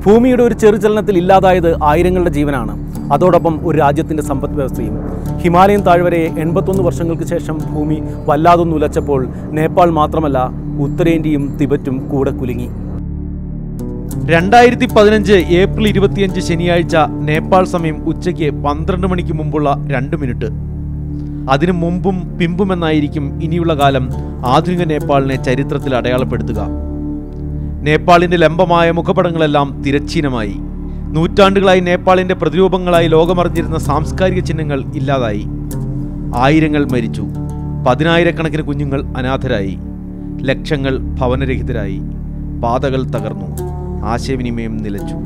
ഭൂമിയുടെ ഒരു ചെറുചലനത്തിൽ ഇല്ലാതായത് ആയിരങ്ങളുടെ ജീവനാണ് അതോടൊപ്പം ഒരു രാജ്യത്തിൻ്റെ സമ്പദ് വ്യവസ്ഥയും ഹിമാലയൻ താഴ്വരയെ എൺപത്തൊന്ന് വർഷങ്ങൾക്ക് ശേഷം ഭൂമി വല്ലാതൊന്ന് ഉലച്ചപ്പോൾ നേപ്പാൾ മാത്രമല്ല ഉത്തരേന്ത്യയും തിബറ്റും കൂടെ കുലുങ്ങി രണ്ടായിരത്തി പതിനഞ്ച് ഏപ്രിൽ ഇരുപത്തിയഞ്ച് ശനിയാഴ്ച നേപ്പാൾ സമയം ഉച്ചയ്ക്ക് പന്ത്രണ്ട് മണിക്ക് മുമ്പുള്ള രണ്ട് മിനിറ്റ് അതിനു മുമ്പും പിമ്പുമെന്നായിരിക്കും ഇനിയുള്ള കാലം ആധുനിക നേപ്പാളിനെ ചരിത്രത്തിൽ അടയാളപ്പെടുത്തുക നേപ്പാളിന്റെ ലംബമായ മുഖപടങ്ങളെല്ലാം തിരച്ചീനമായി നൂറ്റാണ്ടുകളായി നേപ്പാളിന്റെ പ്രതിരൂപങ്ങളായി ലോകമറിഞ്ഞിരുന്ന സാംസ്കാരിക ചിഹ്നങ്ങൾ ഇല്ലാതായി ആയിരങ്ങൾ മരിച്ചു പതിനായിരക്കണക്കിന് കുഞ്ഞുങ്ങൾ അനാഥരായി ലക്ഷങ്ങൾ ഭവനരഹിതരായി പാതകൾ തകർന്നു ആശയവിനിമയം നിലച്ചു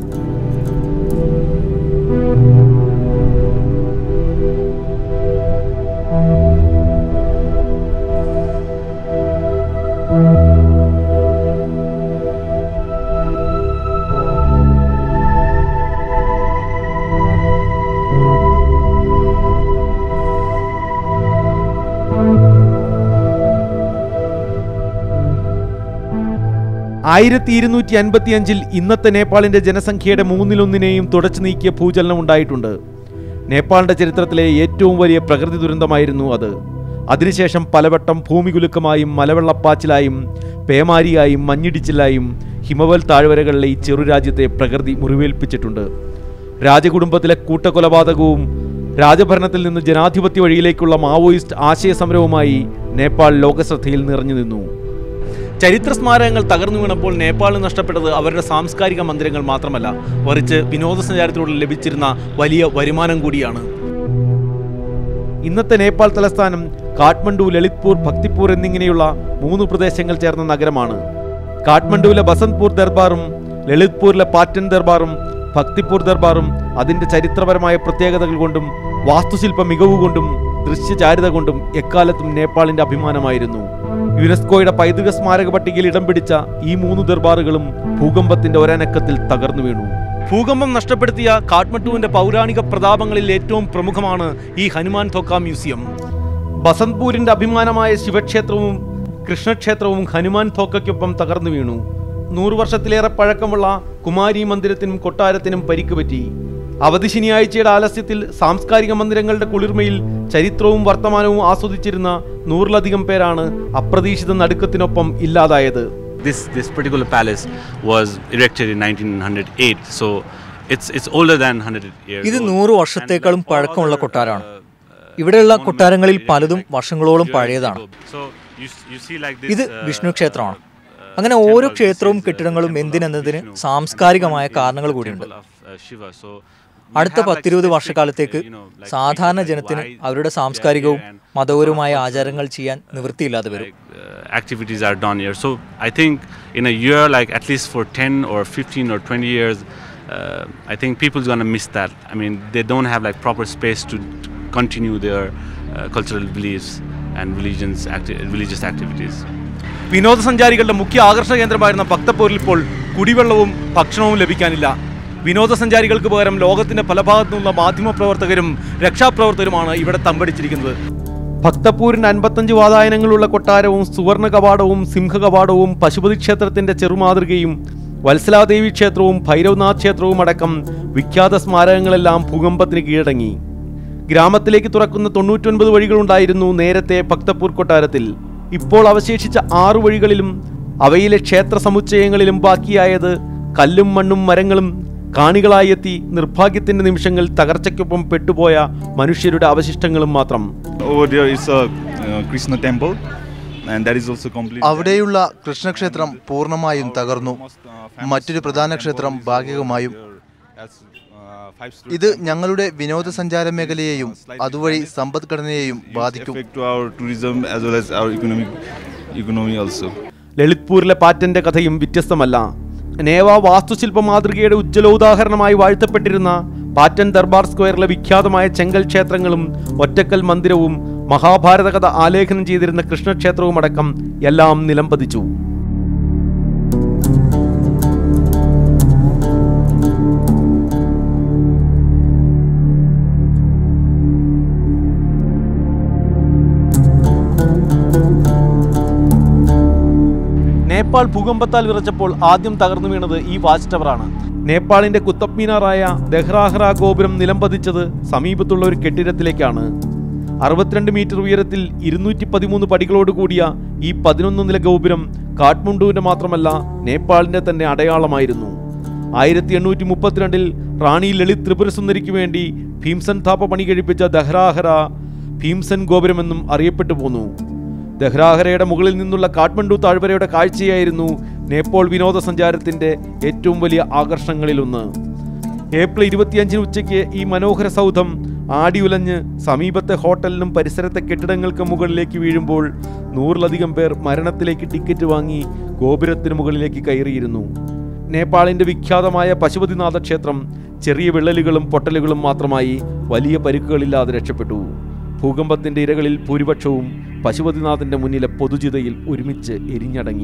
ആയിരത്തി ഇരുന്നൂറ്റി അൻപത്തിയഞ്ചിൽ ഇന്നത്തെ നേപ്പാളിന്റെ ജനസംഖ്യയുടെ മൂന്നിലൊന്നിനെയും തുടച്ചു നീക്കിയ ഭൂചലനം ഉണ്ടായിട്ടുണ്ട് നേപ്പാളിന്റെ ചരിത്രത്തിലെ ഏറ്റവും വലിയ പ്രകൃതി ദുരന്തമായിരുന്നു അത് അതിനുശേഷം പലവട്ടം ഭൂമികുലുക്കമായും മലവെള്ളപ്പാച്ചിലായും പേമാരിയായും മഞ്ഞിടിച്ചിലായും ഹിമവൽ താഴ്വരകളിലെ ഈ ചെറുരാജ്യത്തെ പ്രകൃതി മുറിവേൽപ്പിച്ചിട്ടുണ്ട് രാജകുടുംബത്തിലെ കൂട്ടക്കൊലപാതകവും രാജഭരണത്തിൽ നിന്ന് ജനാധിപത്യ വഴിയിലേക്കുള്ള മാവോയിസ്റ്റ് ആശയ സമരവുമായി നേപ്പാൾ ലോകശ്രദ്ധയിൽ നിറഞ്ഞു നിന്നു ചരിത്ര സ്മാരകങ്ങൾ തകർന്നു വീണപ്പോൾ നേപ്പാളിന് നഷ്ടപ്പെട്ടത് അവരുടെ സാംസ്കാരിക മന്ദിരങ്ങൾ മാത്രമല്ല മറിച്ച് വിനോദസഞ്ചാരത്തിലൂടെ ലഭിച്ചിരുന്ന വലിയ വരുമാനം കൂടിയാണ് ഇന്നത്തെ നേപ്പാൾ തലസ്ഥാനം കാഠ്മണ്ഡു ലളിത്പൂർ ഭക്തിപൂർ എന്നിങ്ങനെയുള്ള മൂന്ന് പ്രദേശങ്ങൾ ചേർന്ന നഗരമാണ് കാഠ്മണ്ഡുവിലെ ബസന്ത്പൂർ ദർബാറും ലളിത്പൂരിലെ പാറ്റൻ ദർബാറും ഭക്തിപൂർ ദർബാറും അതിന്റെ ചരിത്രപരമായ പ്രത്യേകതകൾ കൊണ്ടും വാസ്തുശില്പ മികവ് കൊണ്ടും ദൃശ്യചാരിത കൊണ്ടും എക്കാലത്തും നേപ്പാളിന്റെ അഭിമാനമായിരുന്നു യുനെസ്കോയുടെ പൈതൃക സ്മാരക പട്ടികയിൽ ഇടം പിടിച്ച ഈ മൂന്ന് ദർബാറുകളും ഭൂകമ്പത്തിന്റെ ഒരനക്കത്തിൽ തകർന്നു വീണു ഭൂകമ്പം നഷ്ടപ്പെടുത്തിയ കാഠ്മണ്ഡുവിന്റെ പൗരാണിക പ്രതാപങ്ങളിൽ ഏറ്റവും പ്രമുഖമാണ് ഈ ഹനുമാൻ തോക്ക മ്യൂസിയം ബസന്ത്പൂരിന്റെ അഭിമാനമായ ശിവക്ഷേത്രവും കൃഷ്ണക്ഷേത്രവും ഹനുമാൻ തോക്കയ്ക്കൊപ്പം തകർന്നു വീണു നൂറു വർഷത്തിലേറെ പഴക്കമുള്ള കുമാരി മന്ദിരത്തിനും കൊട്ടാരത്തിനും പരിക്ക് പറ്റി അവധി ശനിയാഴ്ചയുടെ ആലസ്യത്തിൽ സാംസ്കാരിക മന്ദിരങ്ങളുടെ കുളിർമയിൽ ചരിത്രവും വർത്തമാനവും ആസ്വദിച്ചിരുന്ന നൂറിലധികം പേരാണ് അപ്രതീക്ഷിത നടുക്കത്തിനൊപ്പം ഇല്ലാതായത് This this particular palace was erected in 1908, so it's it's older than 100 years. ഇത് old. നൂറ് വർഷത്തേക്കാളും And, like, all പഴക്കമുള്ള the, കൊട്ടാരമാണ് uh, uh, ഇവിടെയുള്ള monuments കൊട്ടാരങ്ങളിൽ are പലതും like വർഷങ്ങളോളം years പഴയതാണ് ago. So you s- you see like this, ഇത് uh, Vishnu ക്ഷേത്രമാണ് uh, അങ്ങനെ temple, ഓരോ this ക്ഷേത്രവും is, uh, കെട്ടിടങ്ങളും temple of എന്തിനെന്നതിന് Vishnu. സാംസ്കാരികമായ And this one കാരണങ്ങൾ is the കൂടിയുണ്ട് temple of, uh, Shiva. So we അടുത്ത have, like, പത്തിരുപത് specific, വർഷക്കാലത്തേക്ക് uh, you know, like സാധാരണ features like ജനത്തിന് why അവരുടെ they are സാംസ്കാരികവും here and മതപരവുമായ also, ആചാരങ്ങൾ ചെയ്യാൻ നിവൃത്തിയില്ലാതെ വരും like, uh, activities are done here. So I think in a year, like at least for 10 or 15 or 20 years, uh, I think people's gonna miss that. I mean, they don't have like proper space to to continue their uh, cultural beliefs and religions, acti- religious activities. വിനോദസഞ്ചാരികളുടെ മുഖ്യ ആകർഷണ കേന്ദ്രമായിരുന്ന ഭക്തപ്പൂരിൽ ഇപ്പോൾ കുടിവെള്ളവും ഭക്ഷണവും ലഭിക്കാനില്ല വിനോദസഞ്ചാരികൾക്ക് പകരം ലോകത്തിന്റെ പല ഭാഗത്തു നിന്നുള്ള മാധ്യമപ്രവർത്തകരും രക്ഷാപ്രവർത്തകരുമാണ് ഇവിടെ തമ്പടിച്ചിരിക്കുന്നത് ഭക്തപൂരിന് അൻപത്തഞ്ച് വാതായനങ്ങളുള്ള കൊട്ടാരവും സുവർണ കവാടവും സിംഹ കവാടവും പശുപതി ക്ഷേത്രത്തിന്റെ ചെറുമാതൃകയും വത്സലാദേവി ക്ഷേത്രവും ഭൈരവനാഥ് ക്ഷേത്രവും അടക്കം വിഖ്യാത സ്മാരകങ്ങളെല്ലാം ഭൂകമ്പത്തിന് കീഴടങ്ങി ഗ്രാമത്തിലേക്ക് തുറക്കുന്ന തൊണ്ണൂറ്റൊൻപത് വഴികളുണ്ടായിരുന്നു നേരത്തെ ഭക്തപൂർ കൊട്ടാരത്തിൽ ഇപ്പോൾ അവശേഷിച്ച ആറു വഴികളിലും അവയിലെ ക്ഷേത്ര സമുച്ചയങ്ങളിലും ബാക്കിയായത് കല്ലും മണ്ണും മരങ്ങളും കാണികളായി എത്തി നിർഭാഗ്യത്തിന്റെ നിമിഷങ്ങൾ തകർച്ചയ്ക്കൊപ്പം പെട്ടുപോയ മനുഷ്യരുടെ അവശിഷ്ടങ്ങളും മാത്രം Over there is a uh, Krishna temple, and that is also complete. അവിടെയുള്ള കൃഷ്ണക്ഷേത്രം പൂർണ്ണമായും തകർന്നു മറ്റൊരു പ്രധാന ക്ഷേത്രം ഭാഗികമായും ഇത് ഞങ്ങളുടെ വിനോദസഞ്ചാര മേഖലയെയും അതുവഴി സമ്പദ്ഘടനയെയും ബാധിക്കും affect to our tourism as well as our economic economy also. ലളിത്പൂരിലെ പാറ്റന്റെ കഥയും വ്യത്യസ്തമല്ല നേവ വാസ്തുശില്പ മാതൃകയുടെ ഉജ്ജ്വലോദാഹരണമായി വാഴ്ത്തപ്പെട്ടിരുന്ന പാറ്റൻ ദർബാർ സ്ക്വയറിലെ വിഖ്യാതമായ ചെങ്കൽ ക്ഷേത്രങ്ങളും ഒറ്റക്കൽ മന്ദിരവും മഹാഭാരത കഥ ആലേഖനം ചെയ്തിരുന്ന കൃഷ്ണക്ഷേത്രവും അടക്കം എല്ലാം നിലംപതിച്ചു നേപ്പാൾ ഭൂകമ്പത്താൽ വിറച്ചപ്പോൾ ആദ്യം തകർന്നു വീണത് ഈ വാച്ച് ടവറാണ് നേപ്പാളിന്റെ കുത്തബ് മീനാറായ ദഹ്റാഹ്റ ഗോപുരം നിലംപതിച്ചത് സമീപത്തുള്ള ഒരു കെട്ടിടത്തിലേക്കാണ് അറുപത്തിരണ്ട് മീറ്റർ ഉയരത്തിൽ ഇരുന്നൂറ്റി പതിമൂന്ന് പടികളോട് കൂടിയ ഈ പതിനൊന്ന് നില ഗോപുരം കാഠ്മണ്ഡുവിന്റെ മാത്രമല്ല നേപ്പാളിന്റെ തന്നെ അടയാളമായിരുന്നു ആയിരത്തി എണ്ണൂറ്റി മുപ്പത്തിരണ്ടിൽ റാണി ലളിത് ത്രിപുരസുന്ദരിക്ക് വേണ്ടി ഭീംസൻ താപ്പ പണി കഴിപ്പിച്ച ദഹ്റാഹര ഭീംസൻ ഗോപുരമെന്നും അറിയപ്പെട്ടു പോന്നു ദഹ്രാഹരയുടെ മുകളിൽ നിന്നുള്ള കാഠ്മണ്ഡു താഴ്വരയുടെ കാഴ്ചയായിരുന്നു നേപ്പാൾ വിനോദസഞ്ചാരത്തിന്റെ ഏറ്റവും വലിയ ആകർഷണങ്ങളിലൊന്ന് ഏപ്രിൽ ഇരുപത്തിയഞ്ചിന് ഉച്ചയ്ക്ക് ഈ മനോഹര സൗധം ആടിയുലഞ്ഞ് സമീപത്തെ ഹോട്ടലിനും പരിസരത്തെ കെട്ടിടങ്ങൾക്ക് മുകളിലേക്ക് വീഴുമ്പോൾ നൂറിലധികം പേർ മരണത്തിലേക്ക് ടിക്കറ്റ് വാങ്ങി ഗോപുരത്തിന് മുകളിലേക്ക് കയറിയിരുന്നു നേപ്പാളിന്റെ വിഖ്യാതമായ പശുപതിനാഥ ക്ഷേത്രം ചെറിയ വിള്ളലുകളും പൊട്ടലുകളും മാത്രമായി വലിയ പരിക്കുകളില്ലാതെ രക്ഷപ്പെട്ടു ഭൂകമ്പത്തിന്റെ ഇരകളിൽ ഭൂരിപക്ഷവും പശുപതിനാഥന്റെ മുന്നിലെ പൊതുജിതയിൽ ഒരുമിച്ച് എരിഞ്ഞടങ്ങി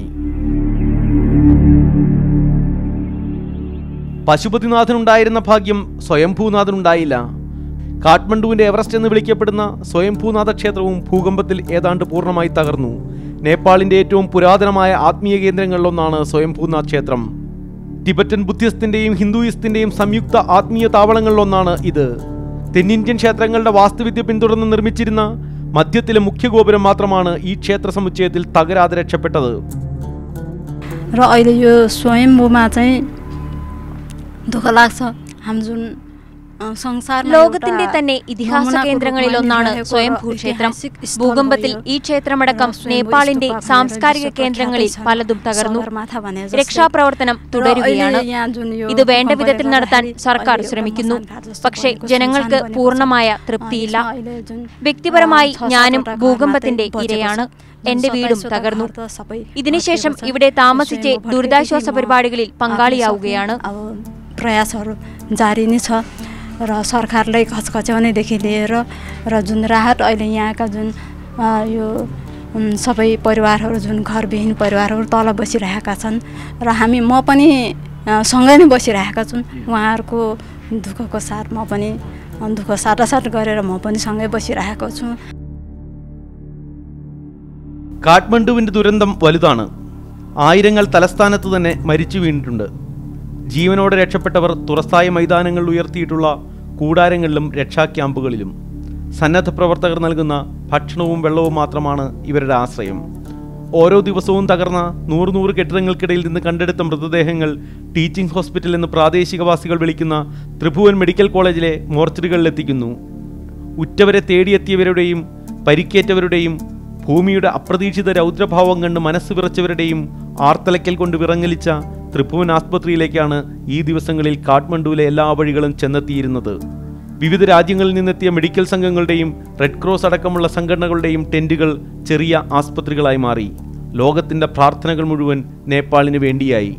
പശുപതിനാഥനുണ്ടായിരുന്ന ഭാഗ്യം സ്വയംഭൂനാഥനുണ്ടായില്ല കാഠ്മണ്ഡുവിന്റെ എവറസ്റ്റ് എന്ന് വിളിക്കപ്പെടുന്ന സ്വയംഭൂനാഥ ക്ഷേത്രവും ഭൂകമ്പത്തിൽ ഏതാണ്ട് പൂർണ്ണമായി തകർന്നു നേപ്പാളിന്റെ ഏറ്റവും പുരാതനമായ ആത്മീയ കേന്ദ്രങ്ങളിലൊന്നാണ് സ്വയംഭൂനാഥ് ക്ഷേത്രം ടിബറ്റൻ ബുദ്ധിസ്റ്റിന്റെയും ഹിന്ദുയിസ്റ്റിന്റെയും സംയുക്ത ആത്മീയ താവളങ്ങളിലൊന്നാണ് ഇത് തെന്നിന്ത്യൻ ക്ഷേത്രങ്ങളുടെ വാസ്തുവിദ്യ പിന്തുടർന്ന് നിർമ്മിച്ചിരുന്ന മധ്യത്തിലെ മുഖ്യ ഗോപുരം മാത്രമാണ് ഈ ക്ഷേത്ര സമുച്ചയത്തിൽ തകരാതെ രക്ഷപ്പെട്ടത് र अहिले यो स्वयम्भूमा चाहिँ दुःख लाग्छ हामी जुन अ, संसारमा ലോകത്തിന്റെ एउटा തന്നെ ഇതിഹാസ नमुनाको കേന്ദ്രങ്ങളിൽ रूपमा ഒന്നാണ് निर्णयको സ്വയംഭൂ र ക്ഷേത്രം ऐतिहासिक स्थल ഭൂകമ്പത്തിൽ भयो। ഈ ക്ഷേത്രമടക്കം र स्वयम्भू നേപ്പാളിന്റെ स्तूपा भनेर സാംസ്കാരിക विश्वप्रख्यातै കേന്ദ്രങ്ങളിൽ छन्। പലതും തകർന്നു सगरमाथा भने जस्तै। രക്ഷാപ്രവർത്തനം र തുടരുകയാണ് अहिले यहाँ जुन यो ഇത് വേണ്ട भूकम्पले വിധത്തിൽ നടത്താൻ गर्दाखेरि സർക്കാർ अहिले एउटा ശ്രമിക്കുന്നു मसान घाट जस्तो പക്ഷേ बनेको, ജനങ്ങൾക്ക് सुनसान बनेको छ। പൂർണ്ണമായ अ, തൃപ്തിയില്ല यसमा अहिले जुन, अ, വ്യക്തിപരമായി छ ഞാനും सातवटा घरमा ഭൂകമ്പത്തിന്റെ चाहिँ बचेको ഇരയാണ് छ। എന്റെ जुन വീടും 27 തകർന്നു घर त सबै ഇതിനുശേഷം भत्किएको छ। ഇവിടെ यो താമസിച്ച് स्वयम्भू भत्केदेखि ദുരിതാശ്വാസ म പരിപാടികളിൽ आफै പങ്കാളിയാവുകയാണ് सक्ने, अब प्रयासहरू जारी नै छ र सरकारलाई खचखच्याउनेदेखि लिएर र जुन राहत अहिले यहाँका जुन अ, यो उम्, सबै परिवारहरू जुन घरविहीन परिवारहरू तल बसिरहेका छन् र हामी म पनि अ, सँगै नै बसिरहेका छौँ उहाँहरूको दुःखको साथ म पनि अ, दुःख साटासाट गरेर म पनि सँगै बसिरहेको छु കാഠ്മണ്ഡുവിന്റെ ദുരന്തം വലുതാണ് ആയിരങ്ങൾ തലസ്ഥാനത്ത് തന്നെ മരിച്ചു വീണിട്ടുണ്ട് ജീവനോടെ രക്ഷപ്പെട്ടവർ തുറസായ മൈതാനങ്ങളിൽ ഉയർത്തിയിട്ടുള്ള കൂടാരങ്ങളിലും രക്ഷാ ക്യാമ്പുകളിലും സന്നദ്ധ പ്രവർത്തകർ നൽകുന്ന ഭക്ഷണവും വെള്ളവും മാത്രമാണ് ഇവരുടെ ആശ്രയം ഓരോ ദിവസവും തകർന്ന നൂറ് നൂറ് കെട്ടിടങ്ങൾക്കിടയിൽ നിന്ന് കണ്ടെടുത്ത മൃതദേഹങ്ങൾ ടീച്ചിംഗ് ഹോസ്പിറ്റൽ എന്ന് പ്രാദേശികവാസികൾ വിളിക്കുന്ന ത്രിഭുവൻ മെഡിക്കൽ കോളേജിലെ മോർച്ചറികളിലെത്തിക്കുന്നു ഉറ്റവരെ തേടിയെത്തിയവരുടെയും പരിക്കേറ്റവരുടെയും ഭൂമിയുടെ അപ്രതീക്ഷിത രൗദ്രഭാവം കണ്ട് മനസ്സ് വിറച്ചവരുടെയും ആർത്തലയ്ക്കൽ കൊണ്ട് വിറങ്ങലിച്ച ത്രിഭുവൻ ആസ്പത്രിയിലേക്കാണ് ഈ ദിവസങ്ങളിൽ കാഠ്മണ്ഡുവിലെ എല്ലാ വഴികളും ചെന്നെത്തിയിരുന്നത് വിവിധ രാജ്യങ്ങളിൽ നിന്നെത്തിയ മെഡിക്കൽ സംഘങ്ങളുടെയും റെഡ് ക്രോസ് അടക്കമുള്ള സംഘടനകളുടെയും ടെന്റുകൾ ചെറിയ ആസ്പത്രികളായി മാറി ലോകത്തിന്റെ പ്രാർത്ഥനകൾ മുഴുവൻ നേപ്പാളിന് വേണ്ടിയായി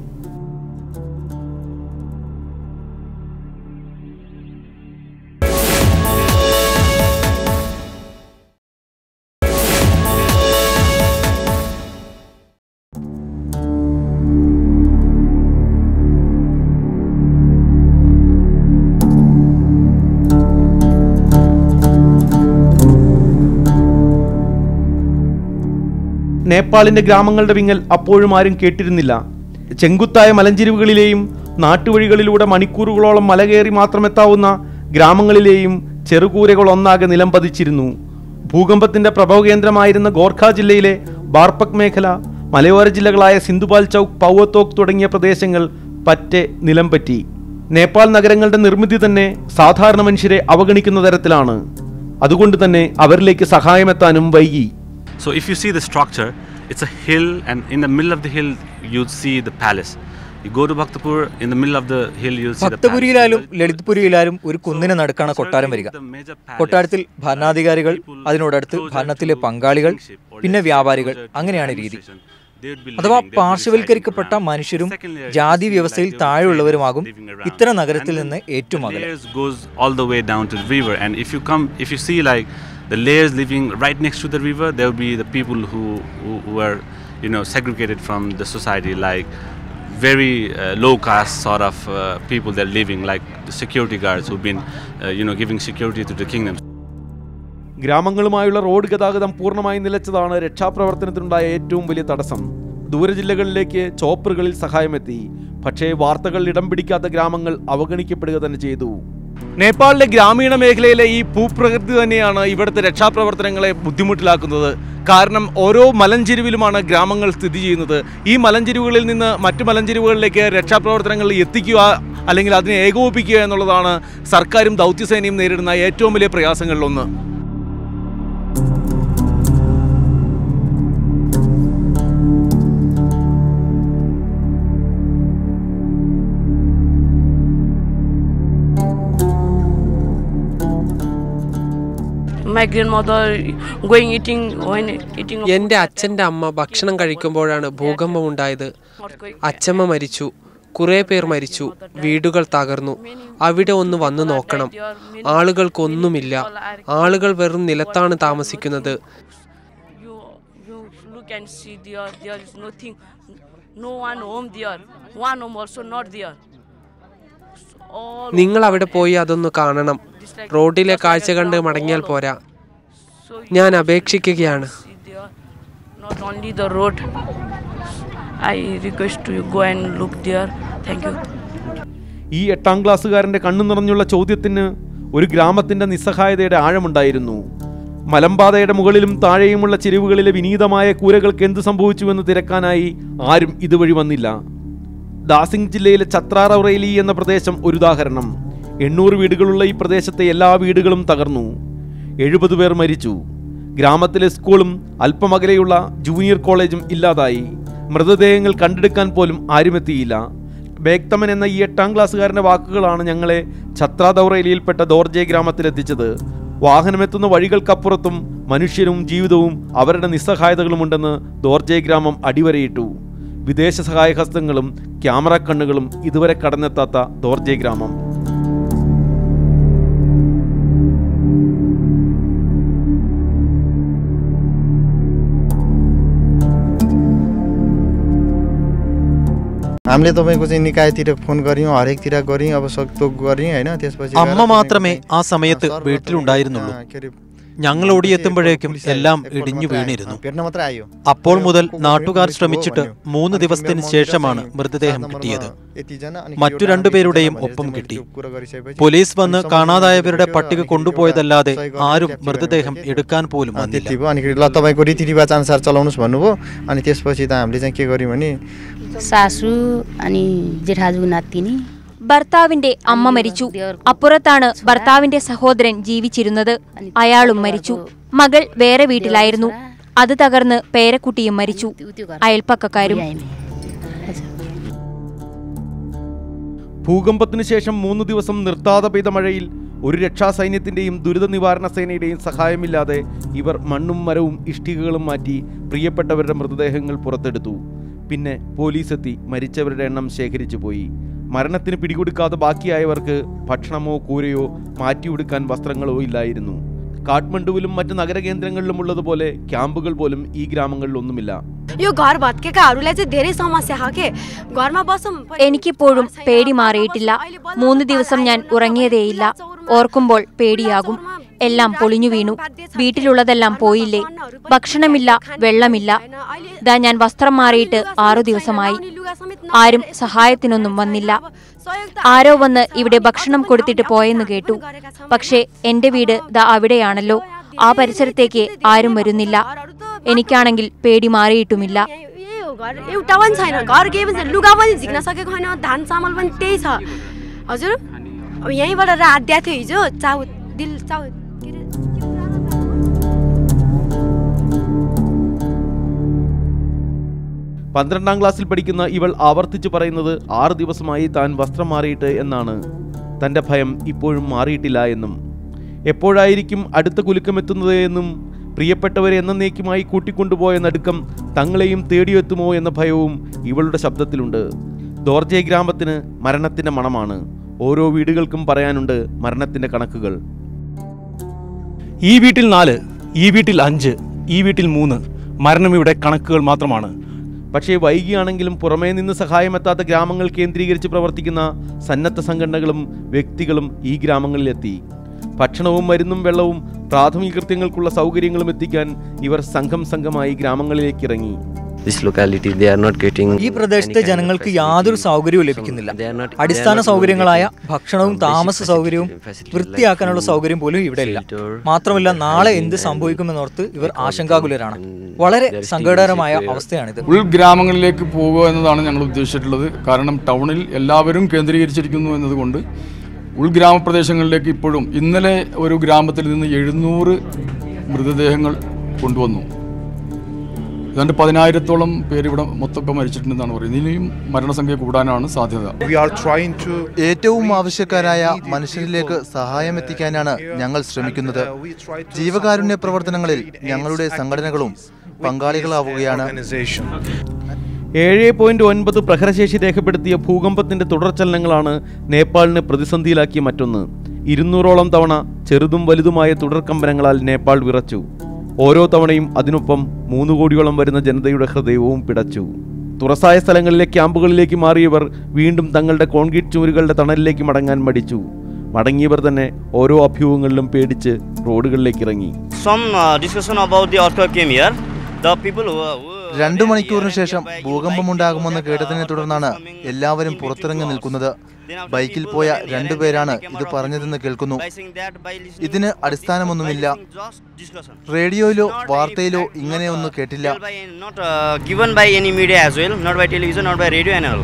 നേപ്പാളിന്റെ ഗ്രാമങ്ങളുടെ വിങ്ങൽ അപ്പോഴും ആരും കേട്ടിരുന്നില്ല ചെങ്കുത്തായ മലഞ്ചെരിവുകളിലെയും നാട്ടുവഴികളിലൂടെ മണിക്കൂറുകളോളം മലകയറി മാത്രമെത്താവുന്ന ഗ്രാമങ്ങളിലെയും ചെറുകൂരകൾ ഒന്നാകെ നിലം പതിച്ചിരുന്നു ഭൂകമ്പത്തിന്റെ പ്രഭവകേന്ദ്രമായിരുന്ന ഗോർഖ ജില്ലയിലെ ബാർപക് മേഖല മലയോര ജില്ലകളായ സിന്ധുപാൽ ചൌക്ക് പൗവത്തോക്ക് തുടങ്ങിയ പ്രദേശങ്ങൾ പറ്റെ നിലം പറ്റി നേപ്പാൾ നഗരങ്ങളുടെ നിർമ്മിതി തന്നെ സാധാരണ മനുഷ്യരെ അവഗണിക്കുന്ന തരത്തിലാണ് അതുകൊണ്ട് തന്നെ അവരിലേക്ക് സഹായമെത്താനും വൈകി So if you see the structure, it's a hill, and in the middle of the hill, you'd see the palace. You go to Bhaktapur, in the middle of the hill, you'll see the palace. ഭക്തപുരിയിലായാലും ലളിത്പുരിയിലായാലും ഒരു കുന്നിന് നടുക്കാണ് കൊട്ടാരം വരിക കൊട്ടാരത്തിൽ ഭരണാധികാരികൾ അതിനോടടുത്ത് ഭരണത്തിലെ പങ്കാളികൾ പിന്നെ വ്യാപാരികൾ അങ്ങനെയാണ് രീതി അഥവാ പാർശ്വവൽക്കരിക്കപ്പെട്ട മനുഷ്യരും ജാതി വ്യവസ്ഥയിൽ താഴെയുള്ളവരുമാകും ഇത്തരം നഗരത്തിൽ നിന്ന് ഏറ്റവും the അകലെ layers goes all the way down to the river and if you come if you see like the layers living right next to the river there will be the people who, who were you know segregated from the society like very uh, low caste sort of uh, people that are living like the security guards who've been uh, you know giving security to the kingdom ഗ്രാമങ്ങളുമായുള്ള road ഗതാഗതം പൂർണ്ണമായി നിലച്ചതാണ് രക്ഷാപ്രവർത്തനത്തിനുണ്ടായ ഏറ്റവും വലിയ തടസ്സം ദൂരജില്ലകളിലേക്ക് ചോപ്പറുകളിൽ സഹായമെത്തി പക്ഷേ വാർത്തകൾ ഇടം പിടിക്കാത്ത ഗ്രാമങ്ങൾ അവഗണിക്കപ്പെടുക തന്നെ ചെയ്തു നേപ്പാളിലെ ഗ്രാമീണ മേഖലയിലെ ഈ ഭൂപ്രകൃതി തന്നെയാണ് ഇവിടുത്തെ രക്ഷാപ്രവർത്തനങ്ങളെ ബുദ്ധിമുട്ടിലാക്കുന്നത് കാരണം ഓരോ മലഞ്ചെരുവിലുമാണ് ഗ്രാമങ്ങൾ സ്ഥിതി ചെയ്യുന്നത് ഈ മലഞ്ചെരുവുകളിൽ നിന്ന് മറ്റു മലഞ്ചെരുവുകളിലേക്ക് രക്ഷാപ്രവർത്തനങ്ങൾ എത്തിക്കുക അല്ലെങ്കിൽ അതിനെ ഏകോപിപ്പിക്കുക എന്നുള്ളതാണ് സർക്കാരും ദൗത്യസേനയും നേരിടുന്ന ഏറ്റവും വലിയ പ്രയാസങ്ങളിലൊന്ന് My grandmother going eating when eating എൻ്റെ അച്ഛൻ്റെ അമ്മ ഭക്ഷണം കഴിക്കുമ്പോഴാണ് ഭൂകമ്പം ഉണ്ടായത് അച്ഛമ്മ മരിച്ചു കുറേ പേർ മരിച്ചു വീടുകൾ തകർന്നു അവിടെ ഒന്ന് വന്നു നോക്കണം ആളുകൾക്കൊന്നുമില്ല ആളുകൾ വെറും നിലത്താണ് താമസിക്കുന്നത് you you look and see there there is nothing no one home there one home also not there all നിങ്ങൾ അവിടെ പോയി അതൊന്ന് കാണണം റോഡിലെ കാഴ്ച കണ്ട് മടങ്ങിയാൽ പോരാ ഞാൻ അപേക്ഷിക്കുകയാണ് see there not only the road i request to you go and look there thank you ഈ എട്ടാം ക്ലാസ്സുകാരന്റെ കണ്ണു നിറഞ്ഞുള്ള ചോദ്യത്തിന് ഒരു ഗ്രാമത്തിന്റെ നിസ്സഹായതയുടെ ആഴമുണ്ടായിരുന്നു മലമ്പാതയുടെ മുകളിലും താഴെയുമുള്ള ചെരുവുകളിലെ വിനീതമായ കൂരകൾക്ക് എന്ത് സംഭവിച്ചുവെന്ന് തിരക്കാനായി ആരും ഇതുവഴി വന്നില്ല ദാസിംഗ് ജില്ലയിലെ ചത്രാറൗറേലി എന്ന പ്രദേശം ഒരു ഉദാഹരണം എണ്ണൂറ് വീടുകളുള്ള ഈ പ്രദേശത്തെ എല്ലാ വീടുകളും തകർന്നു എഴുപത് പേർ മരിച്ചു ഗ്രാമത്തിലെ സ്കൂളും അല്പമകലെയുള്ള ജൂനിയർ കോളേജും ഇല്ലാതായി മൃതദേഹങ്ങൾ കണ്ടെടുക്കാൻ പോലും ആരുമെത്തിയില്ല ബേക്തമൻ എന്ന ഈ എട്ടാം ക്ലാസ്സുകാരന്റെ വാക്കുകളാണ് ഞങ്ങളെ ഛത്രാദൗറേലിയിൽപ്പെട്ട ദോർജെ ഗ്രാമത്തിലെത്തിച്ചത് വാഹനമെത്തുന്ന വഴികൾക്കപ്പുറത്തും മനുഷ്യരും ജീവിതവും അവരുടെ നിസ്സഹായതകളുമുണ്ടെന്ന് ദോർജെ ഗ്രാമം അടിവരയിട്ടു വിദേശ സഹായ ഹസ്തങ്ങളും ക്യാമറ കണ്ണുകളും ഇതുവരെ കടന്നെത്താത്ത ദോർജെ ഗ്രാമം हामीले तपाईँको चाहिँ निकायतिर फोन गऱ्यौँ हरेकतिर गऱ्यौँ अब सक्दो गऱ्यौँ होइन त्यसपछि गएर അമ്മ മാത്രമേ ആ സമയത്ത് സർവർ വീട്ടിലുണ്ടായിരുന്നുള്ളൂ ആ, के अरे, ഞങ്ങൾ ഓടിയെത്തുമ്പോഴേക്കും എല്ലാം ഇടിഞ്ഞു വീണിരുന്നു भेट्न मात्रै आयो അപ്പോൾ മുതൽ നാട്ടുകാർ ശ്രമിച്ചിട്ട് മൂന്ന് ദിവസത്തിന് ശേഷമാണ് മൃതദേഹം കിട്ടിയത് यतिजना अनि മറ്റു രണ്ടുപേരുടെയും ഒപ്പം കിട്ടി പോലീസ് വന്ന് കാണാതായവരുടെ പട്ടിക കൊണ്ടുപോയതല്ലാതെ ആരും മൃതദേഹം എടുക്കാൻ പോലും വന്നില്ല त्यति भयो अनि ल तपाईँको रीतिरिवाज अनुसार चलाउनुहोस् भन्नुभयो अनि त्यसपछि त हामीले चाहिँ के गर्यौँ भने സാസു अनि जेठाजु नातिनी ഭർത്താവിന്റെ അമ്മ മരിച്ചു അപ്പുറത്താണ് ഭർത്താവിന്റെ സഹോദരൻ ജീവിച്ചിരുന്നത് അയാളും മരിച്ചു മകൾ വേറെ വീട്ടിലായിരുന്നു അത് തകർന്ന് പേരക്കുട്ടിയും മരിച്ചു അയൽപ്പക്കക്കാരും ഭൂകമ്പത്തിനു ശേഷം മൂന്ന് ദിവസം നിർത്താതെ പെയ്ത മഴയിൽ ഒരു രക്ഷാസൈന്യത്തിന്റെയും ദുരിത നിവാരണ സേനയുടെയും സഹായമില്ലാതെ ഇവർ മണ്ണും മരവും ഇഷ്ടികകളും മാറ്റി പ്രിയപ്പെട്ടവരുടെ മൃതദേഹങ്ങൾ പുറത്തെടുത്തു പിന്നെ പോലീസ് എത്തി മരിച്ചവരുടെ എണ്ണം ശേഖരിച്ചു പോയി മരണത്തിന് പിടികൊടുക്കാതെ ബാക്കിയായവർക്ക് ഭക്ഷണമോ കൂരയോ മാറ്റിയെടുക്കാൻ വസ്ത്രങ്ങളോ ഇല്ലായിരുന്നു കാഠ്മണ്ഡുവിലും മറ്റ് നഗരകേന്ദ്രങ്ങളിലും ഉള്ളതുപോലെ ക്യാമ്പുകൾ പോലും ഈ ഗ്രാമങ്ങളിലൊന്നുമില്ല यो घर भत्केकाहरूलाई चाहिँ धेरै समस्या छ के घरमा बसौँ എനിക്കിപ്പോഴും പേടി മാറിയിട്ടില്ല മൂന്ന് ദിവസം ഞാൻ ഉറങ്ങിയതേയില്ല ഓർക്കുമ്പോൾ പേടിയാകും എല്ലാം പൊളിഞ്ഞു വീണു വീട്ടിലുള്ളതെല്ലാം പോയില്ലേ ഭക്ഷണമില്ല വെള്ളമില്ല ദാ ഞാൻ വസ്ത്രം മാറിയിട്ട് ആറു ദിവസമായി ആരും സഹായത്തിനൊന്നും വന്നില്ല ആരോ വന്ന് ഇവിടെ ഭക്ഷണം കൊടുത്തിട്ട് പോയെന്ന് കേട്ടു പക്ഷേ എന്റെ വീട് ദാ അവിടെയാണല്ലോ ആ പരിസരത്തേക്ക് ആരും വരുന്നില്ല എനിക്കാണെങ്കിൽ പേടി മാറിയിട്ടുമില്ല यही हो घर एउटा पनि छैन घर केही पनि छैन लुगा पनि झिक्न सकेको छैन धान चामल पनि त्यही छ हजुर अब यहीँबाट रात दिएको थियो हिजो चाउ दिल चाउ के अरे പന്ത്രണ്ടാം ക്ലാസ്സിൽ പഠിക്കുന്ന ഇവൾ ആവർത്തിച്ചു പറയുന്നത് ആറ് ദിവസമായി താൻ വസ്ത്രം മാറിയിട്ട് എന്നാണ് തൻ്റെ ഭയം ഇപ്പോഴും മാറിയിട്ടില്ല എന്നും എപ്പോഴായിരിക്കും അടുത്ത കുലുക്കമെത്തുന്നത് എന്നും പ്രിയപ്പെട്ടവരെ എന്നേക്കുമായി കൂട്ടിക്കൊണ്ടുപോയ നടുക്കം തങ്ങളെയും തേടിയെത്തുമോ എന്ന ഭയവും ഇവളുടെ ശബ്ദത്തിലുണ്ട് ദോർജെ ഗ്രാമത്തിന് മരണത്തിൻ്റെ മണമാണ് ഓരോ വീടുകൾക്കും പറയാനുണ്ട് മരണത്തിൻ്റെ കണക്കുകൾ ഈ വീട്ടിൽ നാല് ഈ വീട്ടിൽ അഞ്ച് ഈ വീട്ടിൽ മൂന്ന് മരണം ഇവിടെ കണക്കുകൾ മാത്രമാണ് പക്ഷേ വൈകിയാണെങ്കിലും പുറമേ നിന്ന് സഹായമെത്താത്ത ഗ്രാമങ്ങൾ കേന്ദ്രീകരിച്ച് പ്രവർത്തിക്കുന്ന സന്നദ്ധ സംഘടനകളും വ്യക്തികളും ഈ ഗ്രാമങ്ങളിലെത്തി ഭക്ഷണവും മരുന്നും വെള്ളവും പ്രാഥമിക കൃത്യങ്ങൾക്കുള്ള സൗകര്യങ്ങളും എത്തിക്കാൻ ഇവർ സംഘം സംഘമായി ഗ്രാമങ്ങളിലേക്ക് ഇറങ്ങി this locality they are not getting ഈ പ്രദേശത്തെ ജനങ്ങൾക്ക് യാതൊരു സൗകര്യവും ലഭിക്കുന്നില്ല അടിസ്ഥാന സൗകര്യങ്ങളായ ഭക്ഷണവും താമസ സൗകര്യവും വൃത്തിയാക്കാനുള്ള സൗകര്യം പോലും ഇവിടെ ഇല്ല മാത്രമല്ല നാളെ എന്ത് സംഭവിക്കുമെന്നോർത്ത് ഇവർ ആശങ്കാകുലരാണ് വളരെ സങ്കടകരമായ അവസ്ഥയാണിത് ഉൾഗ്രാമങ്ങളിലേക്ക് പോകുക എന്നതാണ് ഞങ്ങൾ ഉദ്ദേശിച്ചിട്ടുള്ളത് കാരണം ടൗണിൽ എല്ലാവരും കേന്ദ്രീകരിച്ചിരിക്കുന്നു എന്നതുകൊണ്ട് ഉൾഗ്രാമപ്രദേശങ്ങളിലേക്ക് ഇപ്പോഴും ഇന്നലെ ഒരു ഗ്രാമത്തിൽ നിന്ന് എഴുന്നൂറ് മൃതദേഹങ്ങൾ കൊണ്ടുവന്നു ഏതാണ്ട് പതിനായിരത്തോളം പേര് ഇവിടെ മൊത്തമൊക്കെ മരിച്ചിട്ടുണ്ടെന്നാണ് പറയുന്നത് ഇനിയും മരണസംഖ്യ കൂടാനാണ് സാധ്യത ഏറ്റവും ആവശ്യക്കാരായ മനുഷ്യരിലേക്ക് സഹായം എത്തിക്കാനാണ് ഞങ്ങൾ ശ്രമിക്കുന്നത് ജീവകാരുണ്യ പ്രവർത്തനങ്ങളിൽ ഞങ്ങളുടെ സംഘടനകളും പങ്കാളികളാവുകയാണ് ഏഴ് പോയിന്റ് ഒൻപത് പ്രഹരശേഷി രേഖപ്പെടുത്തിയ ഭൂകമ്പത്തിന്റെ തുടർചലനങ്ങളാണ് നേപ്പാളിനെ പ്രതിസന്ധിയിലാക്കിയ മറ്റൊന്ന് ഇരുന്നൂറോളം തവണ ചെറുതും വലുതുമായ തുടർകമ്പനങ്ങളാൽ നേപ്പാൾ വിറച്ചു ഓരോ തവണയും അതിനൊപ്പം മൂന്ന് കോടിയോളം വരുന്ന ജനതയുടെ ഹൃദയവും പിടച്ചു തുറസായ സ്ഥലങ്ങളിലെ ക്യാമ്പുകളിലേക്ക് മാറിയവർ വീണ്ടും തങ്ങളുടെ കോൺക്രീറ്റ് ചുമരുകളുടെ തണലിലേക്ക് മടങ്ങാൻ മടിച്ചു മടങ്ങിയവർ തന്നെ ഓരോ അഭ്യൂഹങ്ങളിലും പേടിച്ച് റോഡുകളിലേക്ക് ഇറങ്ങി Some uh, discussion about the earthquake came here. The people who, who രണ്ടു മണിക്കൂറിന് ശേഷം ഭൂകമ്പമുണ്ടാകുമെന്ന് കേട്ടതിനെ തുടർന്നാണ് എല്ലാവരും പുറത്തിറങ്ങി നിൽക്കുന്നത് ബൈക്കിൽ പോയ രണ്ടുപേരാണ് ഇത് പറഞ്ഞതെന്ന് കേൾക്കുന്നു ഇതിന് അടിസ്ഥാനമൊന്നുമില്ല റേഡിയോയിലോ വാർത്തയിലോ ഇങ്ങനെയൊന്നും കേട്ടില്ല not uh, given by any media as well, not by television, not by radio and all.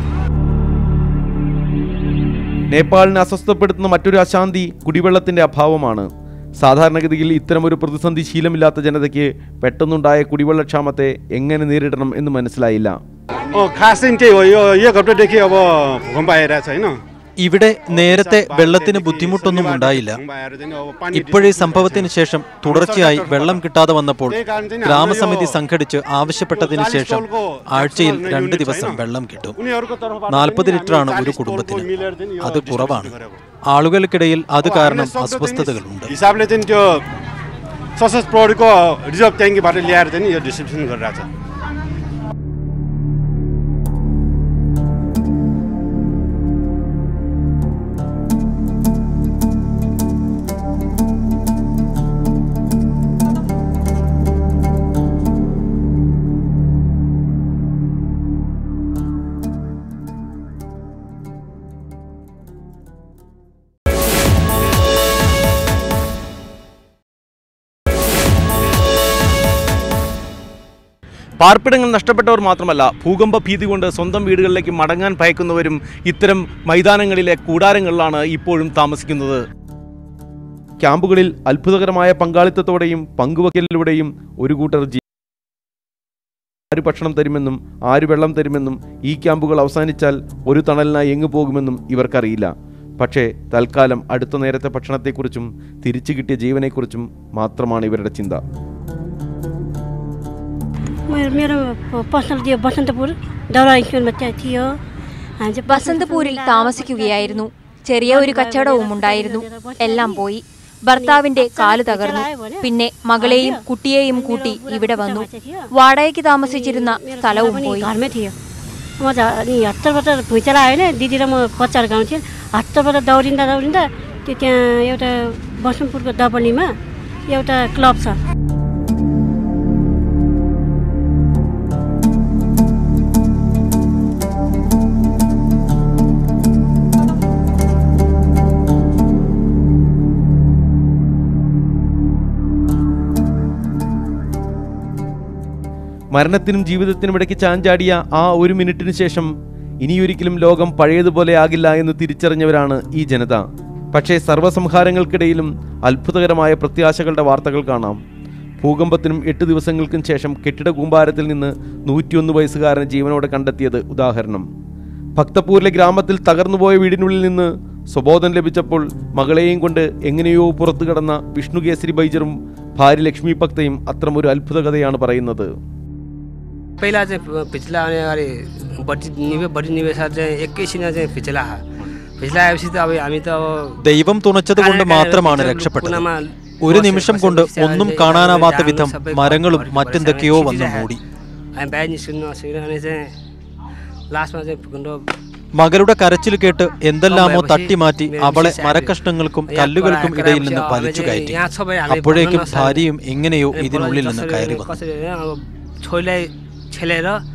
നേപ്പാളിനെ അസ്വസ്ഥപ്പെടുത്തുന്ന മറ്റൊരു അശാന്തി കുടിവെള്ളത്തിന്റെ അഭാവമാണ് സാധാരണഗതിയിൽ ഇത്തരമൊരു പ്രതിസന്ധി ശീലമില്ലാത്ത ജനതയ്ക്ക് പെട്ടെന്നുണ്ടായ കുടിവെള്ളക്ഷാമത്തെ എങ്ങനെ നേരിടണം എന്ന് മനസ്സിലായില്ല खास चाहिँ त्यही हो यो एक हप्तादेखि अब भूकम्प आइरहेको छ होइन ഇവിടെ നേരത്തെ വെള്ളത്തിന് ബുദ്ധിമുട്ടൊന്നും ഉണ്ടായില്ല ഇപ്പോഴീ സംഭവത്തിന് ശേഷം തുടർച്ചയായി വെള്ളം കിട്ടാതെ വന്നപ്പോൾ ഗ്രാമസമിതി സംഘടിച്ച് ആവശ്യപ്പെട്ടതിന് ശേഷം ആഴ്ചയിൽ രണ്ട് ദിവസം വെള്ളം കിട്ടും നാൽപ്പത് ലിറ്ററാണ് ഒരു കുടുംബത്തിന് അത് കുറവാണ് ആളുകൾക്കിടയിൽ അത് കാരണം അസ്വസ്ഥതകളുണ്ട് हिसाबले चाहिँ त्यो सशस्त्र प्रहरीको रिजर्भ ट्याङ्कीबाट ल्याएर चाहिँ नि यो डिस्ट्रिब्युसन गरिरहेको छ പാർപ്പിടങ്ങൾ നഷ്ടപ്പെട്ടവർ മാത്രമല്ല ഭൂകമ്പ ഭീതി കൊണ്ട് സ്വന്തം വീടുകളിലേക്ക് മടങ്ങാൻ ഭയക്കുന്നവരും ഇത്തരം മൈതാനങ്ങളിലെ കൂടാരങ്ങളിലാണ് ഇപ്പോഴും താമസിക്കുന്നത് ക്യാമ്പുകളിൽ അത്ഭുതകരമായ പങ്കാളിത്തത്തോടെയും പങ്കുവയ്ക്കലിലൂടെയും ഒരു കൂട്ടർ ജീ ആര് ഭക്ഷണം തരുമെന്നും ആര് വെള്ളം തരുമെന്നും ഈ ക്യാമ്പുകൾ അവസാനിച്ചാൽ ഒരു തണലിനായി എങ്ങു പോകുമെന്നും ഇവർക്കറിയില്ല പക്ഷേ തൽക്കാലം അടുത്ത നേരത്തെ ഭക്ഷണത്തെക്കുറിച്ചും തിരിച്ചു കിട്ടിയ ജീവനെക്കുറിച്ചും മാത്രമാണ് ഇവരുടെ ചിന്ത मेरो मेरो पसल त्यो बसन्तपुर दौरा स्कुलमा त्यहाँ थियो हामी चाहिँ വസന്തപൂരിൽ താമസിക്കുകയായിരുന്നു ചെറിയ ഒരു കച്ചവടവും ഉണ്ടായിരുന്നു എല്ലാം പോയി ഭർത്താവിന്റെ കാല് തകർന്നു പിന്നെ മകളെയും കുട്ടിയെയും കൂട്ടി ഇവിടെ വന്നു വാടകയ്ക്ക് താമസിച്ചിരുന്ന സ്ഥലവും പോയി घरमै थियो म झ अनि हत्तरबाट भुइँचालो आयो भने दिदी र म कच्चार गाउँ थियो हत्तरबाट दौडिँदा दौडिँदा त्यो त्यहाँ एउटा बसन्तपुरको दपलीमा एउटा क्लब छ മരണത്തിനും ജീവിതത്തിനും ഇടയ്ക്ക് ചാഞ്ചാടിയ ആ ഒരു മിനിറ്റിന് ശേഷം ഇനിയൊരിക്കലും ലോകം പഴയതുപോലെ ആകില്ല എന്ന് തിരിച്ചറിഞ്ഞവരാണ് ഈ ജനത പക്ഷേ സർവ്വസംഹാരങ്ങൾക്കിടയിലും അത്ഭുതകരമായ പ്രത്യാശകളുടെ വാർത്തകൾ കാണാം ഭൂകമ്പത്തിനും എട്ട് ദിവസങ്ങൾക്കും ശേഷം കെട്ടിട കൂമ്പാരത്തിൽ നിന്ന് നൂറ്റിയൊന്ന് വയസ്സുകാരനെ ജീവനോടെ കണ്ടെത്തിയത് ഉദാഹരണം ഭക്തപൂരിലെ ഗ്രാമത്തിൽ തകർന്നുപോയ വീടിനുള്ളിൽ നിന്ന് സ്വബോധം ലഭിച്ചപ്പോൾ മകളെയും കൊണ്ട് എങ്ങനെയോ പുറത്തു കടന്ന വിഷ്ണു കേസരി ബൈജറും ഭാര്യ ലക്ഷ്മി ഭക്തയും അത്തരമൊരു അത്ഭുത കഥയാണ് പറയുന്നത് पहिला चाहिँ फिचला अनि अगाडि बत्ती निभे बत्ती निभेसार चाहिँ एकैछिन चाहिँ फिचला फिचला आएपछि त अब हामी त अब ദൈവം തുണച്ചതുകൊണ്ട് മാത്രമാണ് രക്ഷപ്പെട്ടത് ഒരു നിമിഷം കൊണ്ട് ഒന്നും കാണാനാവാത്ത വിധം മരങ്ങളും മറ്റെന്തൊക്കെയോ വന്ന് മൂടി हामी बाहिर निस्किनु नसकिन अनि चाहिँ लास्टमा चाहिँ भूकम्प മകളുടെ കരച്ചിൽ കേട്ട് എന്തെല്ലാമോ തട്ടിമാറ്റി അവളെ മരക്കഷ്ണങ്ങൾക്കും കല്ലുകൾക്കും ഇടയിൽ നിന്ന് വലിച്ചു കയറ്റി അപ്പോഴേക്കും ഭാര്യയും എങ്ങനെയോ ഇതിനുള്ളിൽ നിന്ന് കയറി വന്നു कसरी होइन अब छोरीलाई छेलेर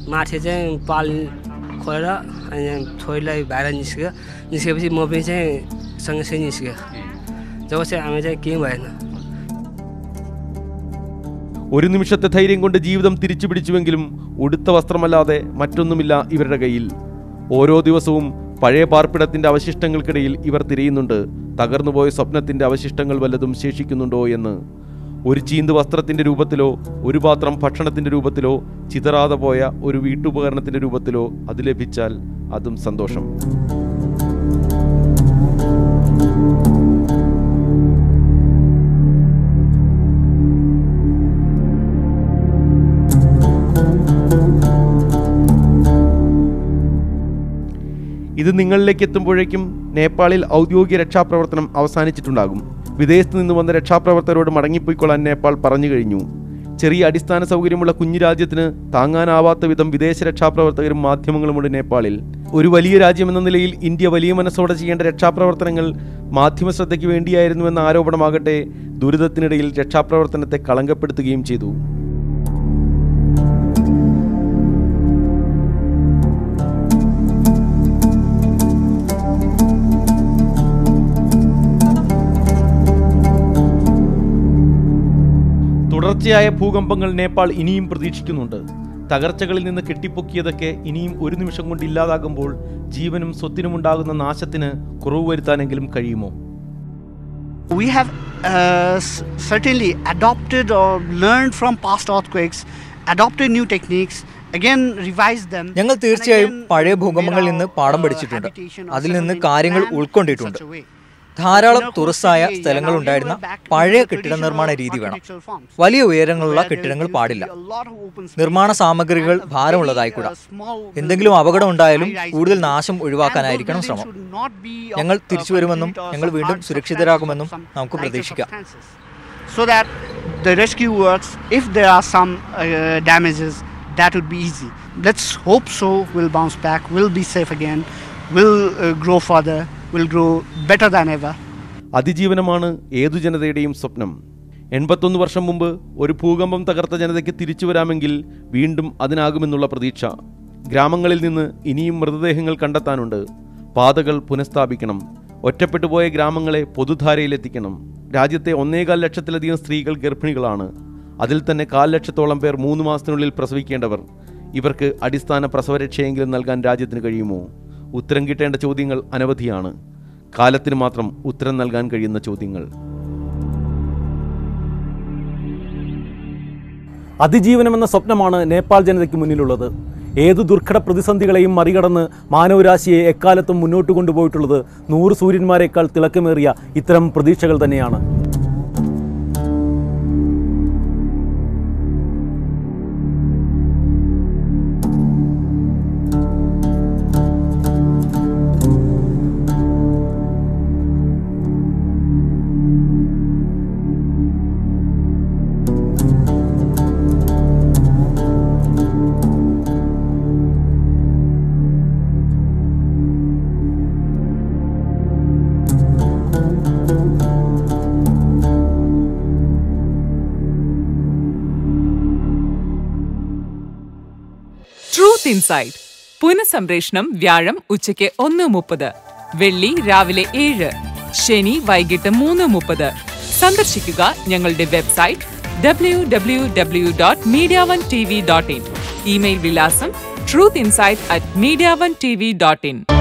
माथि चाहिँ पाल खोलेर अनि छोरीलाई बाहिर निस्क्यो निस्केपछि म पनि चाहिँ सँगसँगै निस्क्यो जब चाहिँ हामी चाहिँ केही भएन ഒരു നിമിഷത്തെ ധൈര്യം കൊണ്ട് ജീവിതം തിരിച്ചു പിടിച്ചുവെങ്കിലും ഉടുത്ത വസ്ത്രമല്ലാതെ മറ്റൊന്നുമില്ല ഇവരുടെ കയ്യിൽ ഓരോ ദിവസവും പഴയ പാർപ്പിടത്തിന്റെ അവശിഷ്ടങ്ങൾക്കിടയിൽ ഇവർ തിരയുന്നുണ്ട് തകർന്നുപോയ സ്വപ്നത്തിന്റെ അവശിഷ്ടങ്ങൾ വല്ലതും ശേഷിക്കുന്നുണ്ടോ എന്ന് ഒരു ചീന്ത് വസ്ത്രത്തിന്റെ രൂപത്തിലോ ഒരു പാത്രം ഭക്ഷണത്തിന്റെ രൂപത്തിലോ ചിതറാതെ പോയ ഒരു വീട്ടുപകരണത്തിന്റെ രൂപത്തിലോ അത് ലഭിച്ചാൽ അതും സന്തോഷം ഇത് നിങ്ങളിലേക്ക് എത്തുമ്പോഴേക്കും നേപ്പാളിൽ ഔദ്യോഗിക രക്ഷാപ്രവർത്തനം അവസാനിച്ചിട്ടുണ്ടാകും വിദേശത്ത് നിന്ന് വന്ന രക്ഷാപ്രവർത്തകരോട് മടങ്ങിപ്പോയിക്കൊള്ളാൻ നേപ്പാൾ പറഞ്ഞു കഴിഞ്ഞു ചെറിയ അടിസ്ഥാന സൗകര്യമുള്ള കുഞ്ഞു രാജ്യത്തിന് താങ്ങാനാവാത്ത വിധം വിദേശ രക്ഷാപ്രവർത്തകരും മാധ്യമങ്ങളുമുണ്ട് നേപ്പാളിൽ ഒരു വലിയ രാജ്യമെന്ന നിലയിൽ ഇന്ത്യ വലിയ മനസ്സോടെ ചെയ്യേണ്ട രക്ഷാപ്രവർത്തനങ്ങൾ മാധ്യമ ശ്രദ്ധയ്ക്ക് വേണ്ടിയായിരുന്നുവെന്ന ആരോപണമാകട്ടെ ദുരിതത്തിനിടയിൽ രക്ഷാപ്രവർത്തനത്തെ കളങ്കപ്പെടുത്തുകയും ചെയ്തു തുടർച്ചയായ ഭൂകമ്പങ്ങൾ നേപ്പാൾ ഇനിയും പ്രതീക്ഷിക്കുന്നുണ്ട് തകർച്ചകളിൽ നിന്ന് കെട്ടിപ്പൊക്കിയതൊക്കെ ഇനിയും ഒരു നിമിഷം കൊണ്ട് ഇല്ലാതാകുമ്പോൾ ജീവനും സ്വത്തിനുമുണ്ടാകുന്ന നാശത്തിന് കുറവ് വരുത്താനെങ്കിലും കഴിയുമോ We have uh, s- certainly adopted or learned from past earthquakes, adopted new techniques, again revised them. ഞങ്ങൾ തീർച്ചയായും പഴയ ഭൂകമ്പങ്ങളിൽ നിന്ന് പാഠം പഠിച്ചിട്ടുണ്ട് അതിൽ നിന്ന് കാര്യങ്ങൾ ഉൾക്കൊണ്ടിട്ടുണ്ട് ധാരാളം തുറസായ സ്ഥലങ്ങൾ ഉണ്ടായിരുന്ന പഴയ കെട്ടിട നിർമ്മാണ രീതി വേണം വലിയ ഉയരങ്ങളുള്ള കെട്ടിടങ്ങൾ പാടില്ല നിർമ്മാണ സാമഗ്രികൾ ഭാരമുള്ളതായിക്കൂടാ എന്തെങ്കിലും അപകടം ഉണ്ടായാലും കൂടുതൽ നാശം ഒഴിവാക്കാനായിരിക്കണം ശ്രമം ഞങ്ങൾ തിരിച്ചു വരുമെന്നും ഞങ്ങൾ വീണ്ടും സുരക്ഷിതരാകുമെന്നും നമുക്ക് പ്രതീക്ഷിക്കാം So that the rescue works, if there are some uh, damages, that would be easy. Let's hope so. We'll bounce back. We'll be safe again. We'll uh, grow further. We'll grow better than ever. അതിജീവനമാണ് ഏതു ജനതയുടെയും സ്വപ്നം എൺപത്തൊന്ന് വർഷം മുമ്പ് ഒരു ഭൂകമ്പം തകർത്ത ജനതയ്ക്ക് തിരിച്ചു വരാമെങ്കിൽ വീണ്ടും അതിനാകുമെന്നുള്ള പ്രതീക്ഷ ഗ്രാമങ്ങളിൽ നിന്ന് ഇനിയും മൃതദേഹങ്ങൾ കണ്ടെത്താനുണ്ട് പാതകൾ പുനഃസ്ഥാപിക്കണം ഒറ്റപ്പെട്ടുപോയ ഗ്രാമങ്ങളെ പൊതുധാരയിലെത്തിക്കണം രാജ്യത്തെ ഒന്നേകാൽ ലക്ഷത്തിലധികം സ്ത്രീകൾ ഗർഭിണികളാണ് അതിൽ തന്നെ കാൽ ലക്ഷത്തോളം പേർ മൂന്ന് മാസത്തിനുള്ളിൽ പ്രസവിക്കേണ്ടവർ ഇവർക്ക് അടിസ്ഥാന പ്രസവരക്ഷയെങ്കിലും നൽകാൻ രാജ്യത്തിന് കഴിയുമോ ഉത്തരം കിട്ടേണ്ട ചോദ്യങ്ങൾ അനവധിയാണ് കാലത്തിന് മാത്രം ഉത്തരം നൽകാൻ കഴിയുന്ന ചോദ്യങ്ങൾ അതിജീവനമെന്ന സ്വപ്നമാണ് നേപ്പാൾ ജനതയ്ക്ക് മുന്നിലുള്ളത് ഏതു ദുർഘട പ്രതിസന്ധികളെയും മറികടന്ന് മാനവരാശിയെ എക്കാലത്തും മുന്നോട്ട് കൊണ്ടുപോയിട്ടുള്ളത് നൂറ് സൂര്യന്മാരെക്കാൾ തിളക്കമേറിയ ഇത്തരം പ്രതീക്ഷകൾ തന്നെയാണ് ട്രൂത്ത് ഇൻസൈഡ് പുനഃസംപ്രേഷണം വ്യാഴം ഉച്ചയ്ക്ക് ഒന്ന് മുപ്പത് വെള്ളി രാവിലെ ഏഴ് ശനി വൈകിട്ട് മൂന്ന് മുപ്പത് സന്ദർശിക്കുക ഞങ്ങളുടെ website W W W dot media one T V dot in email വിലാസം truth insight at media one T V dot in